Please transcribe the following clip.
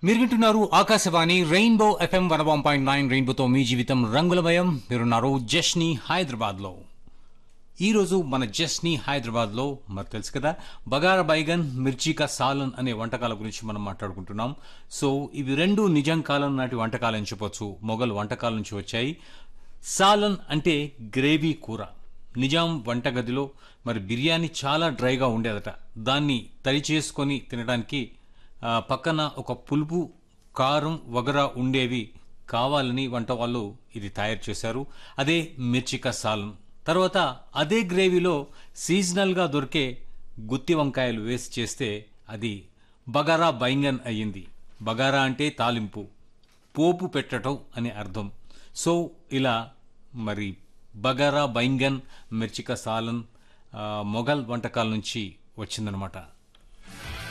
మీరు వింటున్నారు Akashvani rainbow FM one one point nine రెయిన్బోతో మీ జీవితం రంగులమయం మీరున్నారు జష్ని హైదరాబాద్లో ఈరోజు మన జస్ని హైదరాబాద్లో మరి తెలుసు కదా బగారా బైగన్ మిర్చికా సాలన్ అనే వంటకాల గురించి మనం మాట్లాడుకుంటున్నాం సో ఇవి రెండు నిజాం కాలం నాటి వంటకాలు అని చెప్పొచ్చు మొఘల్ వంటకాల నుంచి వచ్చాయి సాలన్ అంటే గ్రేవీ కూర నిజాం వంటగదిలో మరి బిర్యానీ చాలా డ్రైగా ఉండేదట దాన్ని తడి చేసుకొని తినడానికి ఆ, పక్కన ఒక పులుపు కారం వగరా ఉండేవి కావాలని వంట వాళ్ళు ఇది తయారు చేశారు అదే మిర్చికా సాలన్ తర్వాత అదే గ్రేవీలో సీజనల్గా దొరికే గుత్తి వంకాయలు వేసి చేస్తే అది బగారా బైంగన్ అయ్యింది బగారా అంటే తాలింపు పోపు పెట్టడం అని అర్థం సో ఇలా మరి బగారా బైంగన్ మిర్చిక సాలన్ ఆ, మొఘల్ వంటకాల నుంచి వచ్చిందనమాట